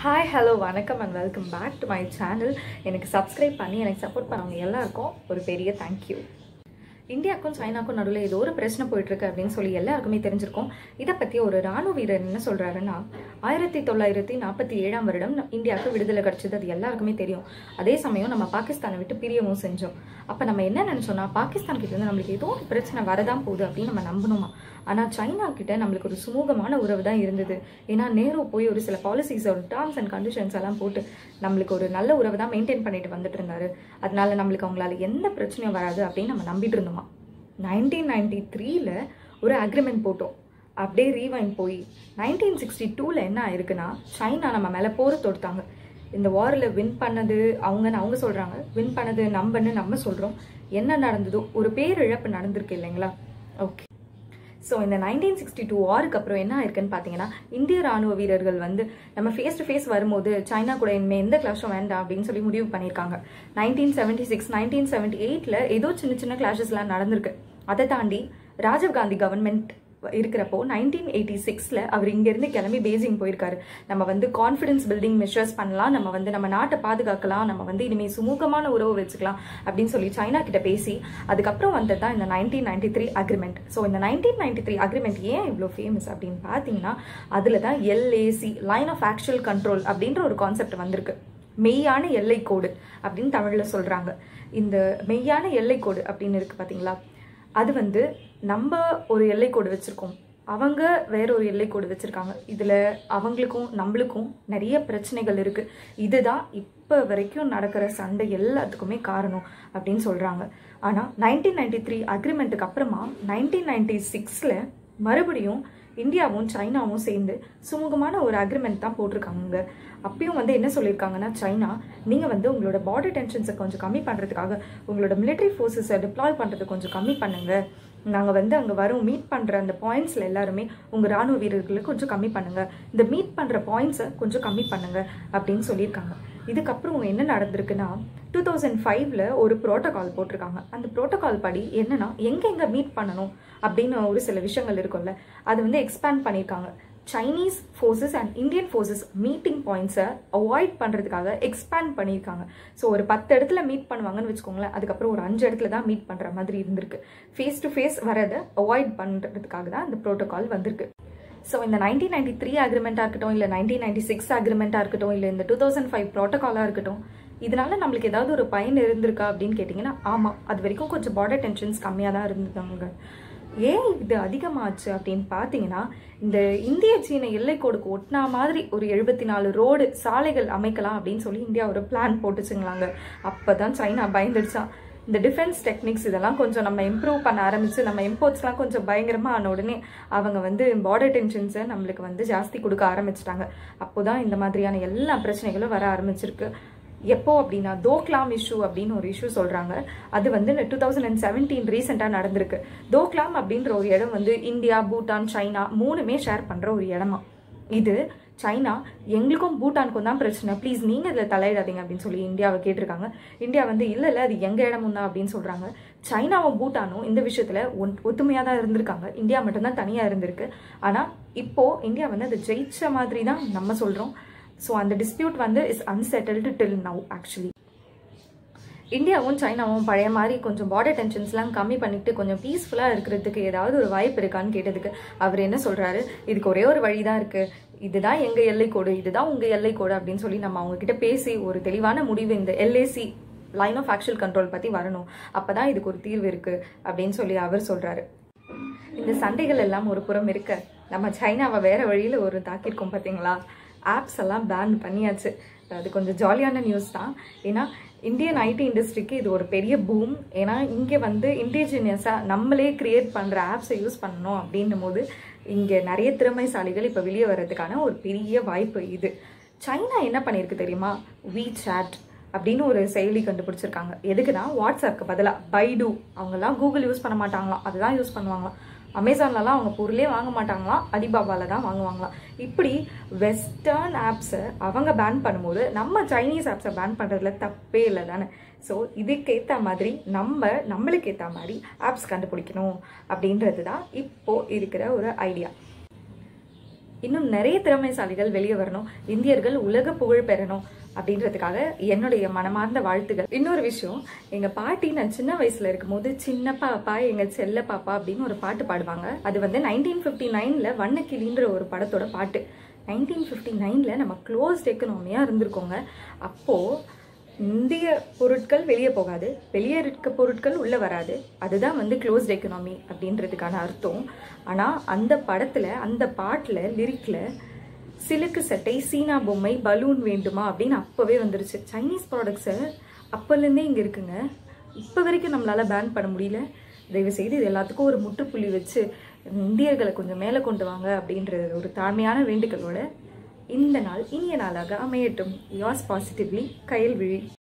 hi hello வணக்கம் and welcome back to my channel எனக்கு subscribe பண்ணி எனக்கு சப்போர்ட் பண்ணவங்க எல்லாருக்கும் ஒரு பெரிய தேங்க்யூ இந்தியாவுக்கும் சைனாக்கும் நடுவில் ஏதோ ஒரு பிரச்சனை போயிட்டு இருக்கு அப்படின்னு சொல்லி எல்லாருக்குமே தெரிஞ்சிருக்கும் இதை பற்றி ஒரு ராணுவ வீரர் என்ன சொல்றாருன்னா ஆயிரத்தி தொள்ளாயிரத்தி நாற்பத்தி ஏழாம் வருடம் ந- இந்தியாவுக்கு விடுதலை கிடைச்சது அது எல்லாருக்குமே தெரியும் அதே சமயம் நம்ம பாகிஸ்தானை விட்டு பிரியவும் செஞ்சோம் அப்போ நம்ம என்ன நினைச்சோம்னா பாகிஸ்தான் கிட்ட இருந்து நம்மளுக்கு ஏதோ ஒரு பிரச்சனை வரதான் போகுது அப்படின்னு நம்ம நம்பணுமா ஆனால் சைனா கிட்ட நம்மளுக்கு ஒரு சுமூகமான உறவு தான் இருந்தது ஏன்னா நேரு போய் ஒரு சில பாலிசிஸ் ஒரு டேர்ம்ஸ் அண்ட் கண்டிஷன்ஸ் எல்லாம் போட்டு நம்மளுக்கு ஒரு நல்ல உறவு தான் மெயின்டைன் பண்ணிட்டு வந்துட்டு இருந்தாரு அதனால நம்மளுக்கு அவங்களால எந்த பிரச்சனையும் வராது அப்படின்னு நம்ம நம்பிட்டு இருந்தோமா நைன்டீன் நைன்டி த்ரீல ஒரு அக்ரிமெண்ட் போட்டோம் அப்படியே ரீவைன் போய் நைன்டீன் சிக்ஸ்டி டூவில் என்ன ஆயிருக்குன்னா சைனா நம்ம மேலே போர் தொடுத்தாங்க இந்த வாரில் வின் பண்ணது அவங்கன்னு அவங்க சொல்கிறாங்க வின் பண்ணது நம்மன்னு நம்ம சொல்கிறோம் என்ன நடந்ததோ ஒரு பேரிழப்பு நடந்திருக்கு இல்லைங்களா ஓகே ஸோ இந்த நைன்டீன் சிக்ஸ்டி டூ வாருக்கு அப்புறம் என்ன ஆயிருக்குன்னு பார்த்தீங்கன்னா இந்திய ராணுவ வீரர்கள் வந்து நம்ம ஃபேஸ் டு ஃபேஸ் வரும்போது சைனா கூட இனிமேல் எந்த கிளாஷும் வேண்டாம் அப்படின்னு சொல்லி முடிவு பண்ணியிருக்காங்க nineteen seventy six nineteen seventy எயிட்டில் ஏதோ சின்ன சின்ன கிளாஷஸ்லாம் நடந்திருக்கு அதை தாண்டி ராஜீவ் காந்தி கவர்மெண்ட் இருக்கிறப்போ நைன்டீன் எயிட்டி சிக்ஸில் அவர் இங்கேருந்து கிளம்பி பேசிங் போயிருக்காரு நம்ம வந்து கான்ஃபிடன்ஸ் பில்டிங் மெஷர்ஸ் பண்ணலாம் நம்ம வந்து நம்ம நாட்டை பாதுகாக்கலாம் நம்ம வந்து இனிமேல் சுமூகமான உறவு வச்சுக்கலாம் அப்படின்னு சொல்லி சைனா கிட்ட பேசி அதுக்கப்புறம் வந்தது தான் இந்த nineteen ninety three agreement so இந்த நைன்டீன் நைன்டி த்ரீ அக்ரிமெண்ட் ஏன் இவ்வளோ ஃபேமஸ் அப்படின்னு பார்த்தீங்கன்னா அதில் தான் LAC line of actual control அப்படின்ற ஒரு கான்செப்ட் வந்திருக்கு மெய்யான எல்லை கோடு அப்படின்னு தமிழில் சொல்கிறாங்க இந்த மெய்யான எல்லை கோடு அப்படின்னு இருக்கு பார்த்தீங்களா அது வந்து நம்ம ஒரு எல்லை கோடு வச்சுருக்கோம் அவங்க வேற ஒரு எல்லை கோடு வச்சுருக்காங்க இதில் அவங்களுக்கும் நம்மளுக்கும் நிறைய பிரச்சனைகள் இருக்குது இதுதான் இப்போ வரைக்கும் நடக்கிற சண்டை எல்லாத்துக்குமே காரணம் அப்படின்னு சொல்கிறாங்க ஆனால் நைன்டீன் நைன்டி த்ரீ அக்ரிமெண்ட்டுக்கு அப்புறமா நைன்டீன் நைன்டி சிக்ஸில் மறுபடியும் இந்தியாவும் சைனாவும் சேர்ந்து சுமூகமான ஒரு அக்ரிமெண்ட் தான் போட்டிருக்காங்க அப்பயும் வந்து என்ன சொல்லியிருக்காங்கன்னா சைனா நீங்கள் வந்து உங்களோட பார்டர் டென்ஷன்ஸை கொஞ்சம் கம்மி பண்ணுறதுக்காக உங்களோட military ஃபோர்ஸஸை டிப்ளாய் பண்ணுறது கொஞ்சம் கம்மி பண்ணுங்க நாங்கள் வந்து அங்கே வரும் மீட் பண்ணுற அந்த பாயிண்ட்ஸில் எல்லாருமே உங்கள் ராணுவ வீரர்களை கொஞ்சம் கம்மி பண்ணுங்க இந்த மீட் பண்ணுற பாயிண்ட்ஸை கொஞ்சம் கம்மி பண்ணுங்க அப்படின்னு சொல்லியிருக்காங்க இதுக்கப்புறம் என்ன நடந்திருக்குன்னா டூ தௌசண்ட் ஃபைவ்ல ஒரு ப்ரோட்டோகால் போட்டிருக்காங்க அந்த ப்ரோட்டோகால் படி என்னன்னா எங்கெங்க மீட் பண்ணணும் அப்படின்னு ஒரு சில விஷயங்கள் இருக்கும்ல அது வந்து எக்ஸ்பேண்ட் பண்ணியிருக்காங்க Chinese forces and Indian forces meeting பாயிண்ட்ஸை அவாய்ட் பண்ணுறதுக்காக எக்ஸ்பேண்ட் பண்ணியிருக்காங்க ஸோ ஒரு பத்து இடத்துல மீட் பண்ணுவாங்கன்னு வச்சுக்கோங்களேன் அதுக்கப்புறம் ஒரு அஞ்சு இடத்துல தான் மீட் பண்ணுற மாதிரி இருந்திருக்கு ஃபேஸ் டு ஃபேஸ் வரதை அவாய்ட் பண்ணுறதுக்காக தான் இந்த ப்ரோட்டோகால் வந்திருக்கு ஸோ இந்த நைன்டீன் நைன்டி த்ரீ அக்ரிமெண்ட்டாக இருக்கட்டும் இல்லை நைன்டீன் நைன்டி சிக்ஸ் அக்ரிமெண்ட்டாக இருக்கட்டும் இல்லை இந்த டூ தௌசண்ட் ஃபைவ் ப்ரோட்டோகாலாக இருக்கட்டும் இதனால நம்மளுக்கு ஏதாவது ஒரு பயன் இருந்திருக்கா அப்படின்னு கேட்டிங்கன்னா ஆமாம் அது வரைக்கும் கொஞ்சம் பார்டர் டென்ஷன்ஸ் கம்மியாக தான் இருந்ததாங்க ஏன் இது அதிகமாச்சு அப்படின்னு பார்த்தீங்கன்னா இந்த இந்திய சீன எல்லைக்கோடுக்கு ஒட்டினா மாதிரி ஒரு எழுபத்தி நாலு ரோடு சாலைகள் அமைக்கலாம் அப்படின்னு சொல்லி இந்தியா ஒரு பிளான் போட்டுச்சுங்களாங்க அப்போ தான் சைனா பயந்துடுச்சான் இந்த டிஃபென்ஸ் டெக்னிக்ஸ் இதெல்லாம் கொஞ்சம் நம்ம இம்ப்ரூவ் பண்ண ஆரம்பிச்சு நம்ம இம்போர்ட்ஸ்லாம் கொஞ்சம் பயங்கரமாக ஆன உடனே அவங்க வந்து பார்டர் டென்ஷன்ஸை நம்மளுக்கு வந்து ஜாஸ்தி கொடுக்க ஆரம்பிச்சிட்டாங்க அப்போதான் இந்த மாதிரியான எல்லா பிரச்சனைகளும் வர ஆரம்பிச்சிருக்கு எப்போ அப்படின்னா தோக்லாம் இஷ்யூ அப்படின்னு ஒரு இஷ்யூ சொல்றாங்க அது வந்து டூ தௌசண்ட் அண்ட் செவன்டீன் ரீசெண்டாக நடந்திருக்கு தோக்லாம் அப்படின்ற ஒரு இடம் வந்து இந்தியா பூட்டான் சைனா மூணுமே ஷேர் பண்ற ஒரு இடமா இது சைனா எங்களுக்கும் பூட்டானுக்கும் தான் பிரச்சனை ப்ளீஸ் நீங்கள் இதில் தலையிடாதீங்க அப்படின்னு சொல்லி இந்தியாவை கேட்டிருக்காங்க இந்தியா வந்து இல்லை இல்லை அது எங்கள் இடமும் தான் அப்படின்னு சொல்கிறாங்க சைனாவும் பூட்டானும் இந்த விஷயத்தில் ஒன் ஒத்துமையாக தான் இருந்திருக்காங்க இந்தியா மட்டும்தான் தனியாக இருந்திருக்கு ஆனால் இப்போது இந்தியா வந்து அதை ஜெயிச்ச மாதிரி தான் நம்ம சொல்கிறோம் ஸோ அந்த டிஸ்பியூட் வந்து is unsettled till now actually இந்தியாவும் சைனாவும் பழைய மாதிரி கொஞ்சம் பார்டர் டென்ஷன்ஸ்லாம் கம்மி பண்ணிட்டு கொஞ்சம் பீஸ்ஃபுல்லாக இருக்கிறதுக்கு ஏதாவது ஒரு வாய்ப்பு இருக்கான்னு கேட்டதுக்கு அவர் என்ன சொல்கிறாரு இதுக்கு ஒரே ஒரு வழி தான் இருக்குது இதுதான் எங்கள் எல்லைக்கோடு இதுதான் உங்கள் எல்லைக்கோடு அப்படின்னு சொல்லி நம்ம அவங்க கிட்ட பேசி ஒரு தெளிவான முடிவு இந்த LAC line of actual control பற்றி வரணும் அப்போ தான் இதுக்கு ஒரு தீர்வு இருக்குது அப்படின்னு சொல்லி அவர் சொல்கிறாரு இந்த சண்டைகள் எல்லாம் ஒரு புறம் இருக்க நம்ம சைனாவை வேற வழியில் ஒரு தாக்கியிருக்கோம் பார்த்தீங்களா ஆப்ஸ் எல்லாம் பேன் பண்ணியாச்சு அது கொஞ்சம் ஜாலியான நியூஸ் தான் ஏன்னா இந்தியன் ஐடி இண்டஸ்ட்ரிக்கு இது ஒரு பெரிய பூம் ஏன்னா இங்கே வந்து இண்டிஜினியஸாக நம்மளே கிரியேட் பண்ணுற ஆப்ஸை யூஸ் பண்ணணும் அப்படின்னும் போது இங்கே நிறைய திறமைசாலிகள் இப்போ வெளியே வர்றதுக்கான ஒரு பெரிய வாய்ப்பு இது சைனா என்ன பண்ணியிருக்கு தெரியுமா வி சாட் அப்படின்னு ஒரு செயலி கண்டுபிடிச்சிருக்காங்க எதுக்குன்னா வாட்ஸ்அப்க்கு பதிலாக பைடு அவங்கெல்லாம் கூகுள் யூஸ் பண்ண மாட்டாங்களாம் அதுதான் யூஸ் பண்ணுவாங்களாம் அமேசான்லலாம் அவங்க பொருளே வாங்க மாட்டாங்களாம் அலிபாபாவில் தான் வாங்குவாங்களாம் இப்படி வெஸ்டர்ன் ஆப்ஸை அவங்க பேன் பண்ணும்போது நம்ம சைனீஸ் ஆப்ஸை பேன் பண்ணுறதுல தப்பே இல்லை தானே ஸோ இதுக்கேற்ற மாதிரி நம்ம நம்மளுக்கு ஏற்ற மாதிரி ஆப்ஸ் கண்டுபிடிக்கணும் அப்படின்றது தான் இப்போ இருக்கிற ஒரு ஐடியா இன்னும் நிறைய திறமைசாலிகள் வெளியே வரணும் இந்தியர்கள் உலக புகழ் பெறணும் அப்படின்றதுக்காக என்னுடைய மனமார்ந்த வாழ்த்துகள் இன்னொரு விஷயம் எங்க பாட்டி நான் சின்ன வயசுல இருக்கும்போது சின்ன பாப்பா எங்க செல்ல பாப்பா அப்படின்னு ஒரு பாட்டு பாடுவாங்க அது வந்து நைன்டீன் ஃபிஃப்டி நைன்ல வண்ணக்கிளின்ற ஒரு படத்தோட பாட்டு நைன்டீன் ஃபிஃப்டி நைன்ல நம்ம க்ளோஸ்ட் எக்கனாமியா இருந்திருக்கோங்க அப்போ இந்திய பொருட்கள் வெளியே போகாது வெளியே இருக்க பொருட்கள் உள்ள வராது அதுதான் வந்து க்ளோஸ்ட் எக்கனாமி அப்படின்றதுக்கான அர்த்தம் ஆனா அந்த படத்துல அந்த பாட்டுல லிரிக்ல சிலுக்கு சட்டை சீனா பொம்மை பலூன் வேண்டுமா அப்படின்னு அப்பவே வந்துருச்சு சைனீஸ் ப்ராடக்ட்ஸை அப்போலேருந்தே இங்கே இருக்குங்க இப்போ வரைக்கும் நம்மளால பேன் பண்ண முடியல தயவு செய்து இது எல்லாத்துக்கும் ஒரு முற்றுப்புள்ளி வச்சு இந்தியர்களை கொஞ்சம் மேலே கொண்டு வாங்க அப்படின்ற ஒரு தாழ்மையான வேண்டுகளோட இந்த நாள் இனிய நாளாக அமையட்டும் யாஸ் பாசிட்டிவ்லி கயல்விழி